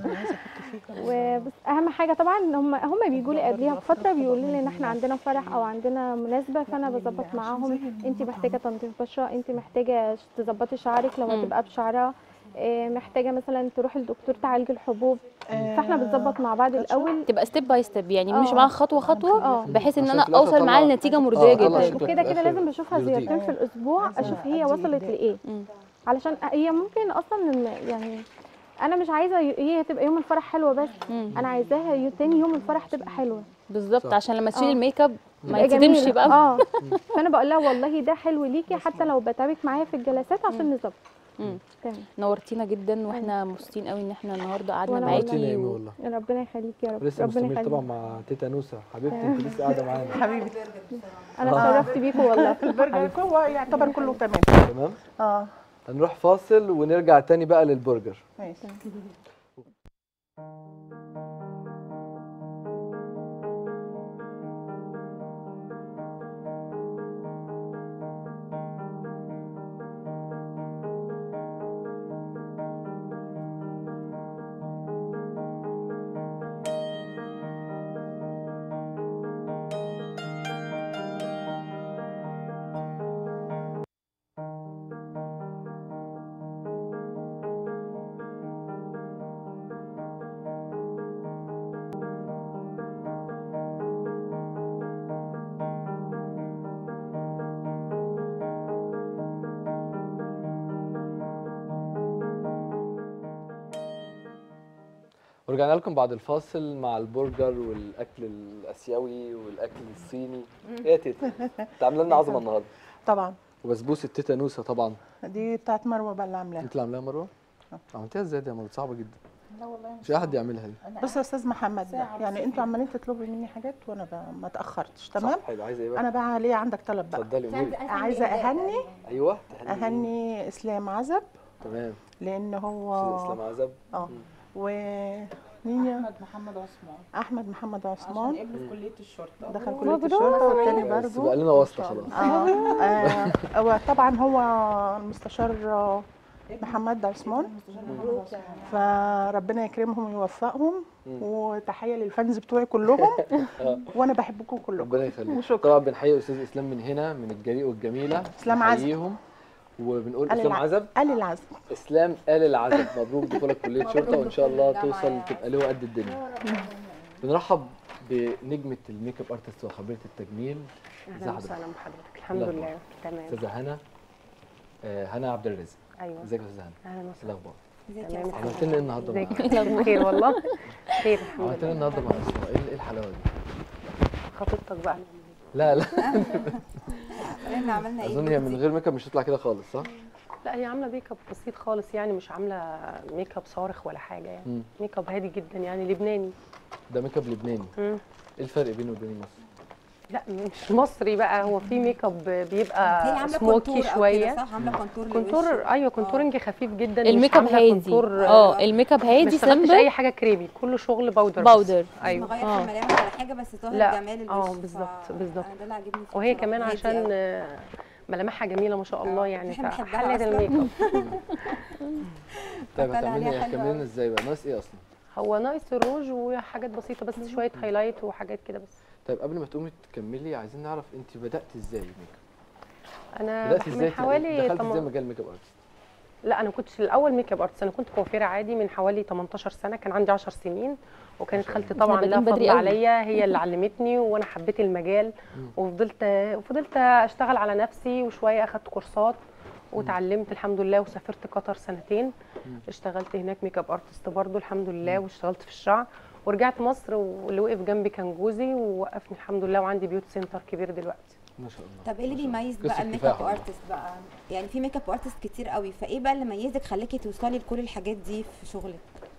وبس اهم حاجه طبعا ان هم هم بيجوا لي قبليها بفتره بيقولوا لي ان احنا عندنا فرح او عندنا مناسبه فانا بظبط معاهم انت محتاجه تنظيف بشره انت محتاجه تظبطي شعرك لو مم. هتبقى بشعرها آه، محتاجه مثلا تروحي لدكتور تعالج الحبوب فاحنا بنظبط مع بعض الاول تبقى ستيب باي ستيب يعني نمشي آه. معاها خطوه خطوه اه بحيث ان عشان انا في الآخر اوصل معاها طلع- لنتيجه مرضيه آه، طلع جدا شكلك وكده في كده الآخر لازم بشوفها يرضيك. زيارتين في الاسبوع اشوف هي وصلت لايه مم. علشان هي ممكن اصلا إن- يعني انا مش عايزه ي- هي تبقى يوم الفرح حلوه بس مم. انا عايزاها ي- تاني يوم الفرح تبقى حلوه بالظبط صح. عشان لما تشيل آه. الميك اب ما تبقى يتصدمش جميلة. بقى اه فانا بقول لها والله ده حلو ليكي حتى لو بتابك معايا في الجلسات عشان نظبط مم. تمام نورتينا جدا واحنا مبسوطين قوي ان احنا النهارده قعدنا وأنا معاكي نورتينا يا ايمي و- والله ربنا يخليك يا رب ولسه ربنا مستمر طبعا يخليك مع تيتا نوسه حبيبتي انت لسه قاعده معانا حبيبي انا اتشرفت بيكم والله البرجر هو يعتبر كله تمام تمام اه هنروح فاصل ونرجع تاني بقى للبرجر ماشي ورجعنا لكم بعد الفاصل مع البرجر والاكل الاسيوي والاكل الصيني ايه يا تيتا انت عامله لنا عظمه النهارده طبعا وبسبوسه تيتا نوسه طبعا دي بتاعت مروه بقى اللي عاملاها انت اللي عاملاها مروه عملتيها ازاي دي يا مروه صعبه جدا لا والله مش اي حد يعملها دي بص يا استاذ محمد بقى، يعني انتوا عمالين تطلبوا مني حاجات وانا بقى ما اتاخرتش تمام صح حلو عايزه ايه بقى انا بقى ليه عندك طلب بقى اتفضلي قولي عايزه اهني ايوه تهني مين؟ اهني اسلام عزب تمام لان استاذ هو اسلام عزب اه و مين يا احمد محمد عثمان احمد محمد عشان عثمان ابنه في كليه الشرطه دخل كليه الشرطه والتاني بس برضه بقى لنا واسطه خلاص اه آه، هو طبعا هو المستشار آه، محمد عثمان فربنا يكرمهم ويوفقهم مم. وتحيه للفانز بتوعي كلهم وانا بحبكم كلكم ربنا يخليك وشكرا. طبعا بنحيي استاذ اسلام من هنا من الجريء والجميله إسلام عزب. بنحييهم وبنقول قال اسلام الع- عزب قال العزم اسلام آل العزب مبروك دخولك كليه شرطه وان شاء الله توصل تبقى لواء قد الدنيا بنرحب بنجمه الميك اب ارتست وخبيره التجميل ازي اهلا حضرتك وسهلا بحضرتك الحمد الأخبار؟ لله تمام استاذه هنا آه، هنا عبد الرازق ايوه ازيك يا استاذه هنا اهلا إيه وسهلا الاخبار تمام الحمد عملت لنا ايه النهارده ازيك مع بخير والله خير الحمد عملت لنا لله النهارده مع اسراء ايه إيه الحلاوه دي خطيبتك بقى لا لا احنا عملنا ايه اظن هي من غير ميك اب مش هتطلع كده خالص صح لا هي عامله ميك اب بسيط خالص يعني مش عامله ميك اب صارخ ولا حاجه يعني مم. ميك اب هادي جدا يعني لبناني ده ميك اب لبناني مم. ايه الفرق بينه وبين مصر لا مش مصري بقى هو في ميك اب هي بيبقى عامله سموكي كونتور أو شويه كده صح عامله كونتور كونتور للوش. ايوه كونتورنج خفيف جدا مش الميك اب عاملة هادي كونتور اه الميك اب ما هادي اشتغلتش سيمبل اي حاجه كريمي كله شغل باودر بس. باودر ايوه مغير آه. في الملامح ولا حاجه بس ظاهر لا، جمال الوش آه، ف- بالظبط، بالظبط. أنا ده اللي عاجبني فيه وهي بصراحة، كمان هادي عشان أوي. آه، ملامحها جميله ما شاء الله آه، يعني إحنا بنحبها فحلت أصلاً. الميك اب طيب فطلع عليها هتعملي حلوة هتكملي لنا أوي. ازاي بقى ناقص ايه اصلا هو نايس روج وحاجات بسيطه بس شويه هايلايت وحاجات كده بس طيب قبل ما تقومي تكملي عايزين نعرف انت بدات ازاي الميك اب انا بدات بح- ازاي من حوالي دخلت ازاي تم- مجال الميك اب ارتست لا انا كنتش الاول ميك اب ارتست انا كنت كوافيره عادي من حوالي 18 سنه كان عندي 10 سنين وكانت خالتي طبعا إحنا لها بادئين بدري فضل قوي. عليا هي اللي علمتني وانا حبيت المجال مم. وفضلت وفضلت اشتغل على نفسي وشويه اخدت كورسات وتعلمت الحمد لله وسافرت قطر سنتين مم. اشتغلت هناك ميك اب ارتست برضو الحمد لله واشتغلت في الشعر ورجعت مصر واللي وقف جنبي كان جوزي ووقفني الحمد لله وعندي بيوت سنتر كبير دلوقتي ما شاء الله طب ايه اللي ما شاء الله. بيميز قصة بقى الميك كفاح اب والله. ارتست بقى يعني في ميك اب ارتست كتير قوي فايه بقى اللي ميزك خلاكي توصلي لكل الحاجات دي في شغلك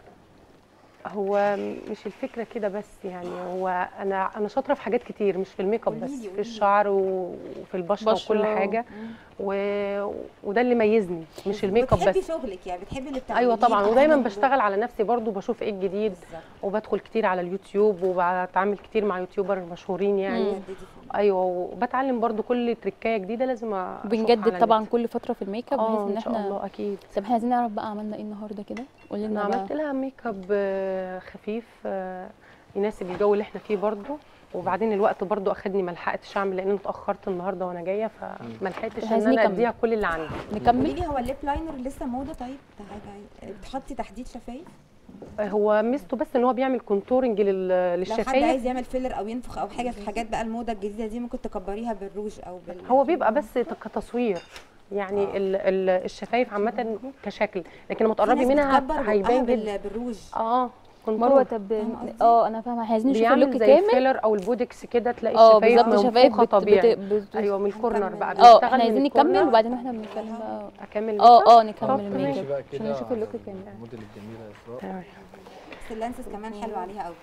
هو مش الفكره كده بس يعني هو انا انا شاطره في حاجات كتير مش في الميك اب قوليلي- بس قوليلي. في الشعر وفي البشره بشرة. وكل حاجه و... وده اللي ميزني مش الميك اب بتحبي بس شغلك يعني بتحبي اللي بتعمليه ايوه طبعا بتحبي ودايما اللي- بشتغل على نفسي برضو بشوف ايه الجديد بالظبط. وبدخل كتير على اليوتيوب وبتعامل كتير مع يوتيوبر مشهورين يعني مم. بتجددي فيه. ايوه وبتعلم برضو كل تريكايه جديده لازم أشوفها بنجدد على طبعا النت. كل فتره في الميك اب بحيث اه ان ان شاء احنا الله اكيد طب احنا عايزين نعرف بقى عملنا ايه النهارده كده قولي انا لنا بقى عملت لها ميك اب آه، خفيف آه، يناسب الجو اللي احنا فيه برضو وبعدين الوقت برضو اخدني ما لحقتش اعمل لان أنا اتاخرت النهارده وانا جايه فما لحقتش ان عايزين انا نكمل. اديها كل اللي عندي قولي نكمل لي هو الليب لاينر لسه موضه طيب ده حاجه بتحطي تحديد شفايف هو ميزته بس ان هو بيعمل كونتورنج لل- لو حد للشفايف عايز يعمل فيلر او ينفخ او حاجه في الحاجات بقى الموضه الجديده دي ممكن تكبريها بالروج او بال هو بيبقى بس كتصوير يعني آه. ال- ال- الشفايف عامه كشكل لكن لما في تقربي ناس منها بتكبر بقها هيبان جدا بال- بالروج اه كونتور مروه طب فاهمة قصدي؟ اه انا فاهمه عايزين نشوف بيعمل اللوك زي كامل الفيلر او البودكس كده تلاقي اه الشفايف بالظبط شفايف منفوخه بت طبيعي بت بت ايوه من الكورنر هنكمل. بقى اه بنشتغل احنا من عايزين الكورنر. نكمل وبعدين واحنا بنتكلم بقى اكمل اه اه طب نكمل تمام. الميك ماشي اب بقى عشان كده نشوف اللوك على كامل الموديل الجميله يا اسراء تمام. بس اللانسز كمان حلو عليها قوي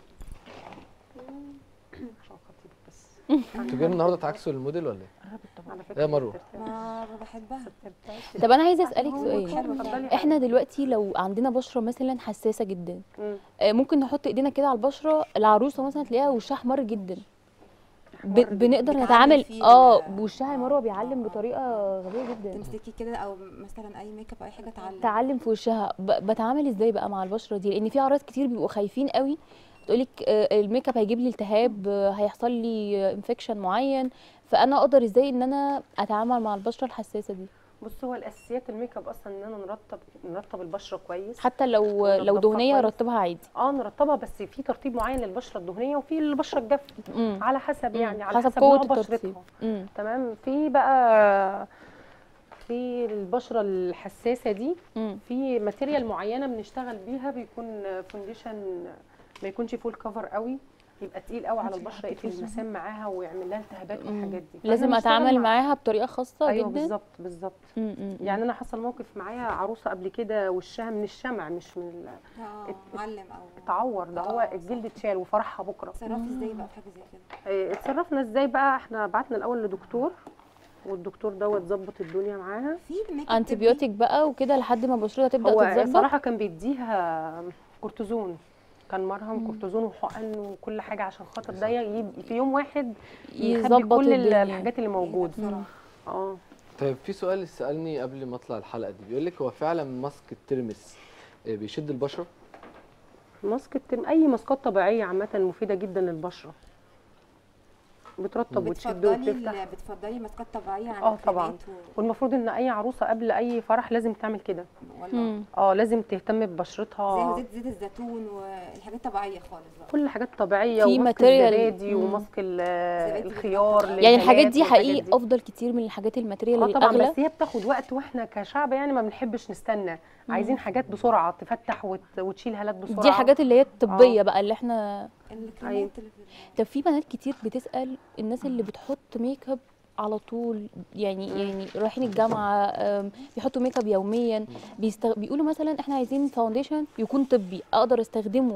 عشان خطيب بس انتوا جايين النهارده تعكسوا الموديل ولا ايه؟ على يا مروة. ما بحبها طب انا عايزه اسالك سؤال حلو اتفضلي احنا دلوقتي لو عندنا بشره مثلا حساسه جدا مم. آه، ممكن نحط ايدينا كده على البشره العروسه مثلا تلاقيها وشها احمر جدا ب... أحمر بنقدر بتعلم نتعامل فيه اه ال- بوشها يا مروه بيعلم آه. بطريقه غبيه جدا تمسكي كده او مثلا اي ميك اب او اي حاجه تعلم تعلم في وشها ب... بتعامل ازاي بقى مع البشره دي لان في اعراض كتير بيبقوا خايفين قوي تقولك آه، الميك اب هيجيب لي التهاب آه، هيحصل لي انفكشن معين فانا اقدر ازاي ان انا اتعامل مع البشره الحساسه دي بص هو الاساسيات الميك اب اصلا ان انا نرطب نرطب البشره كويس حتى لو لو ونضفها دهنيه كويس. رطبها عادي اه نرطبها بس في ترطيب معين للبشره الدهنيه وفي البشره الجافه مم. على حسب مم. يعني على حسب حسب, قوة نوع الترطيب. بشرتها مم. تمام في بقى في البشره الحساسه دي مم. في ماتيريال معينه بنشتغل بيها بيكون فونديشن ما يكونش فول كفر قوي يبقى تقيل قوي على البشره يقفل المسام معاها ويعمل لها التهابات مم. والحاجات دي لازم فإحنا بنشتغل اتعامل مع- معاها بطريقه خاصه ايوه جدا بالظبط بالظبط مم. مم. يعني انا حصل موقف معايا عروسه قبل كده وشها من الشمع مش من ال- اه معلم او اتعور ده هو آه، الجلد اتشال وفرحها بكره تصرفي ازاي بقى في حاجه زي كده إيه، اتصرفنا ازاي بقى احنا بعتنا الاول لدكتور والدكتور دوت ظبط الدنيا معاها في ميك اب انتي بيوتيك بقى وكده لحد ما بشرتها تبدا هو تتظبط صراحه كان بيديها كورتيزون كان مرهم كورتيزون وحقن وكل حاجه عشان خاطر ده يجيب في يوم واحد يخبي يظبط كل الدنيا. الحاجات اللي موجوده بسرعه اه طيب في سؤال سالني قبل ما اطلع الحلقه دي بيقول لك هو فعلا ماسك الترمس آه، بيشد البشره؟ ماسك الترم اي ماسكات طبيعيه عامه مفيده جدا للبشره بترطب وتشد بتفضلي وتفتح ال- بتفضلي ماسكات طبيعيه عن اه طبعا الكريمات و- والمفروض ان اي عروسه قبل اي فرح لازم تعمل كده ولا مم. اه لازم تهتم زي ببشرتها زيت زيت الزيتون والحاجات طبيعيه خالص بقى كل حاجات طبيعيه في وماسك ماتيريال- الزبادي مم. وماسك ال- زبادي الخيار بالظبط. يعني الحاجات للبنات دي والحاجات حقيقي دي. افضل كتير من الحاجات الماتيريال اه طبعا الاغلى بس هي بتاخد وقت واحنا كشعب يعني ما بنحبش نستنى عايزين حاجات بسرعه تفتح وت... وتشيل هالات بسرعه دي الحاجات اللي هي الطبيه بقى اللي احنا الكريمات اللي في- طب في بنات كتير بتسال الناس اللي بتحط ميك اب على طول يعني يعني رايحين الجامعه أم، بيحطوا ميك اب يوميا بيستغ... بيقولوا مثلا احنا عايزين فاونديشن يكون طبي اقدر استخدمه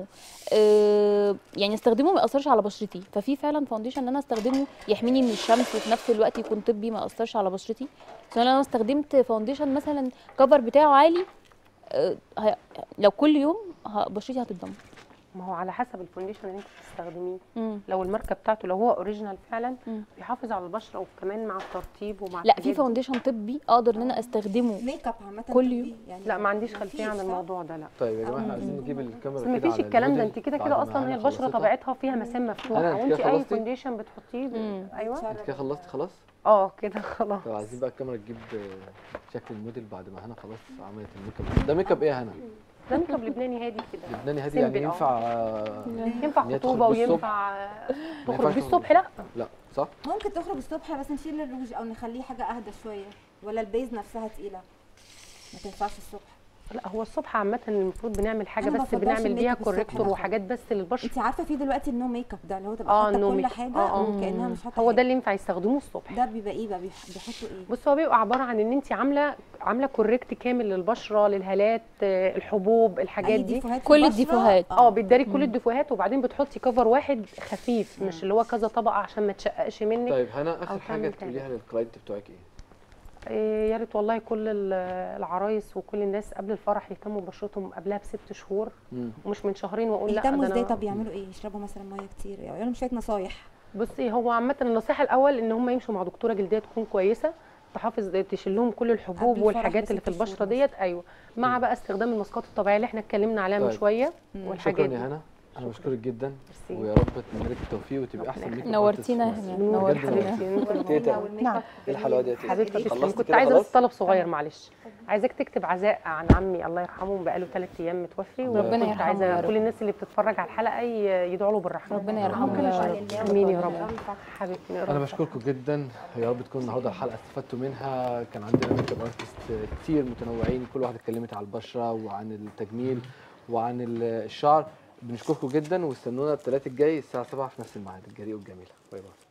أه يعني استخدمه ما ياثرش على بشرتي ففي فعلا فاونديشن ان انا استخدمه يحميني من الشمس وفي نفس الوقت يكون طبي ما ياثرش على بشرتي عشان لو انا استخدمت فاونديشن مثلا كفر بتاعه عالي أه هي... لو كل يوم ه- بشرتي هتتدمر ما هو على حسب الفونديشن اللي انت بتستخدميه مم. لو الماركه بتاعته لو هو اوريجينال فعلا مم. بيحافظ على البشره وكمان مع الترطيب ومع لا الحاجات في دي. فاونديشن طبي اقدر ان انا استخدمه ميك اب عامه كل طبي يوم؟ يعني لا ما عنديش خلفيه مفيش، عن صح؟ الموضوع ده لا طيب يا جماعه احنا عايزين نجيب الكاميرا بس ما كده فيش على الكلام ده الموديل انت كده بعد كده ما اصلا هنا هي البشره خلصتها. طبيعتها فيها مسام مفتوحه هنا انت وانت كده اي خلصتي؟ فونديشن بتحطيه مم. ايوه انت كده خلصت خلاص اه كده خلاص طب عايزين بقى الكاميرا تجيب آه، شكل الموديل بعد ما هنا خلاص عملت الميك اب ده ميك اب ايه يا هنا ده ميك اب لبناني هادي كده لبناني هادي يعني سيمبل، اه. ينفع آه، ينفع إن هي تخرج خطوبه بيه الصبح؟ وينفع ينفعش تخرج بيه تخرج الصبح لا لا صح ممكن تخرج الصبح بس نشيل الروج او نخليه حاجه اهدى شويه ولا البيز نفسها تقيله ما تنفعش الصبح لا هو الصبح عامه المفروض بنعمل حاجه أنا ما بس بفضلش بنعمل الميك بيها اب الصبح كوريكتور ده وحاجات بس للبشره انت عارفه في دلوقتي النو ميك اب ده اللي هو تبقى اه حاطه النو كل ميك اب. حاجه اه، اه. وكانها مش حاطه هو ده حاجة. اللي ينفع يستخدموه الصبح ده بيبقى ايه بقى بيح- بيحطوا ايه بص هو بيبقى عباره عن ان انت عامله عامله كوريكت كامل للبشره للهالات آه، الحبوب الحاجات أي دي ديفوهات في كل البشرة؟ الديفوهات. اه بتداري كل الديفوهات وبعدين بتحطي كفر واحد خفيف مش اللي هو كذا طبقه عشان ما تشققش منك طيب هنا أو اخر حاجه تعمل تقوليها للكلاينت بتوعك ايه إيه، يا ريت والله كل ال- العرايس وكل الناس قبل الفرح يهتموا ببشرتهم قبلها بست شهور مم. ومش من شهرين واقول لا يهتموا ده ازاي انا طب يعملوا ايه يشربوا مثلا ميه كتير يعني لهم شويه نصايح بصي هو عامه النصيحه الاول ان هم يمشوا مع دكتوره جلديه تكون كويسه تحافظ تشيل لهم كل الحبوب قبل الفرح والحاجات اللي في بست شهور البشره ديت ايوه مع بقى استخدام الماسكات الطبيعيه اللي احنا اتكلمنا عليها من طيب. شويه شكرا والحاجات دي يا هنا انا شكراً. بشكرك جدا ميرسي. ويا رب اتمنى لك التوفيق وتبقي احسن ميك اب نورتينا artist في يا مصر. هنا، نور بجد حبيبتي انت تيتا نعم ايه الحلاوه دي يا تيتا؟ حبيبتي تسلمي خلصت كنت كده عايزه خلاص؟ بس طلب صغير معلش عايزاك تكتب عزاء عن عمي الله يرحمه بقاله ثلاث ايام متوفي ربنا وكنت يرحمه عايزه يا رب. كل الناس اللي بتتفرج على الحلقه ي- يدعوا له بالرحمه ربنا يرحمه يا رب امين يا رب حبيبتي يا انا رب. بشكركم جدا يا رب تكون النهارده الحلقه استفدتوا منها كان عندنا ميك اب ارتست كتير متنوعين كل واحده اتكلمت على البشره وعن التجميل وعن ال- الشعر بنشكركم جدا واستنونا الثلاث الجاي الساعه 7 في نفس الميعاد الجريء والجميله باي باي